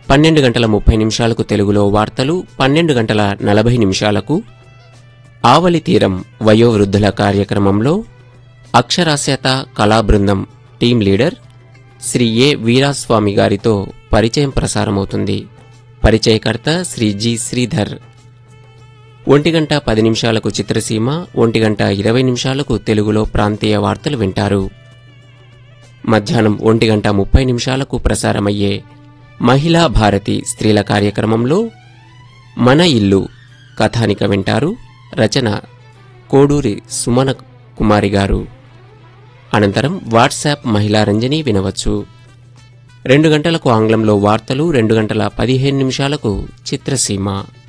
పన్నెండు గంటల ముప్పై నిమిషాలకు తెలుగులో వార్తలు పన్నెండు గంటల నలభై నిమిషాలకు ఆవలి తీరం వయోవృద్ధుల కార్యక్రమంలో అక్షరాస్యత కళాబృందం team leader Shri A Veeraswamy గారితో పరిచయం ప్రసారమవుతుంది పరిచయకర్త శ్రీ జి శ్రీధర్ ఒంటి గంట పది నిమిషాలకు చిత్రసీమ ఒంటి గంట ఇరవై నిమిషాలకు తెలుగులో ప్రాంతీయ వార్తలు వింటారు మధ్యాహ్నం ఒంటి గంట ముప్పై నిమిషాలకు ప్రసారమయ్యే మహిళా భారతి స్త్రీల కార్యక్రమంలో మన ఇల్లు కథానిక వింటారు రచన కోడూరి సుమన కుమారి గారు అనంతరం వాట్సాప్ మహిళా రంజని వినవచ్చు రెండు గంటలకు ఆంగ్లంలో వార్తలు రెండు గంటల పదిహేను నిమిషాలకు చిత్రసీమ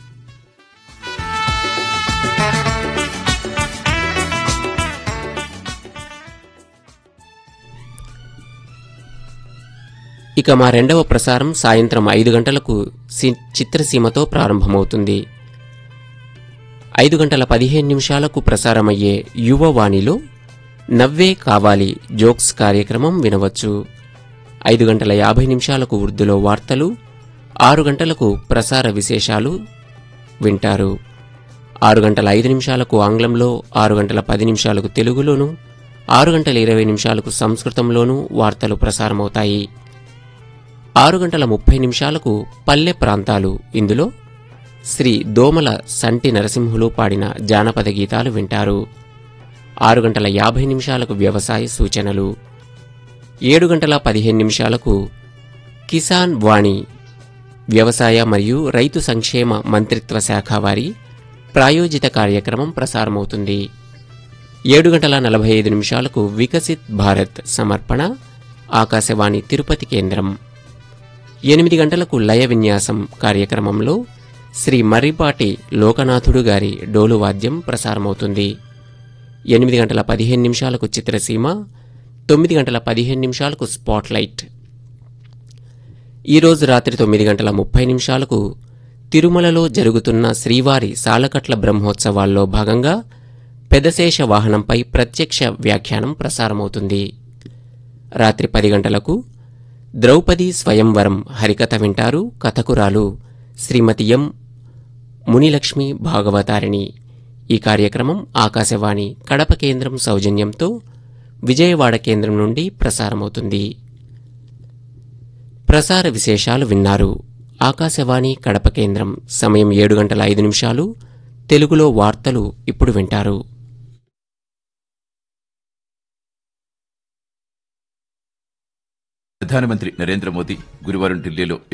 ఇక మా రెండవ ప్రసారం సాయంత్రం ఐదు గంటలకు సి- చిత్రసీమతో ప్రారంభమవుతుంది ఐదు గంటల పదిహేను నిమిషాలకు ప్రసారమయ్యే యువవాణిలో నవ్వే కావాలి జోక్స్ కార్యక్రమం వినవచ్చు ఐదు గంటల యాభై నిమిషాలకు ఉర్దూలో వార్తలు ఆరు గంటలకు ప్రసార విశేషాలు వింటారు ఆరు గంటల ఐదు నిమిషాలకు ఆంగ్లంలో ఆరు గంటల పది నిమిషాలకు తెలుగులోను ఆరు గంటల ఇరవై నిమిషాలకు సంస్కృతంలోనూ వార్తలు ప్రసారమవుతాయి ఆరు గంటల ముప్పై నిమిషాలకు పల్లె ప్రాంతాలు ఇందులో శ్రీ దోమల సంటి నరసింహులు పాడిన జానపద గీతాలు వింటారు ఆరు గంటల యాభై నిమిషాలకు వ్యవసాయ సూచనలు ఏడు గంటల పదిహేను నిమిషాలకు కిసాన్ వాణి వ్యవసాయ మరియు రైతు సంక్షేమ మంత్రిత్వ శాఖ వారి ప్రాయోజిత కార్యక్రమం ప్రసారమవుతుంది ఏడు గంటల నలభై ఐదు నిమిషాలకు వికసిత్ భారత్ సమర్పణ ఆకాశవాణి తిరుపతి కేంద్రం ఎనిమిది గంటలకు లయ విన్యాసం కార్యక్రమంలో శ్రీ మర్రిపాటి లోకనాథుడు గారి డోలు వాద్యం ప్రసారమవుతుంది ఎనిమిది గంటల పదిహేను నిమిషాలకు చిత్రసీమ తొమ్మిది గంటల పదిహేను నిమిషాలకు స్పాట్లైట్ ఈరోజు రాత్రి తొమ్మిది గంటల ముప్పై నిమిషాలకు తిరుమలలో జరుగుతున్న శ్రీవారి సాలకట్ల బ్రహ్మోత్సవాల్లో భాగంగా పెదశేష వాహనంపై ప్రత్యక్ష వ్యాఖ్యానం ప్రసారమవుతుంది రాత్రి పది గంటలకు ద్రౌపది స్వయంవరం హరికథ వింటారు కథకురాలు శ్రీమతి ఎం మునిలక్ష్మి భాగవతారిణి ఈ కార్యక్రమం ఆకాశవాణి కడప కేంద్రం సౌజన్యంతో విజయవాడ కేంద్రం నుండి ప్రసారమవుతుంది ప్రసార విశేషాలు విన్నారు ఆకాశవాణి కడప కేంద్రం సమయం ఏడు గంటల ఐదు నిమిషాలు తెలుగులో వార్తలు ఇప్పుడు వింటారు ప్రధానమంత్రి నరేంద్ర మోదీ గురువారం ఢిల్లీలో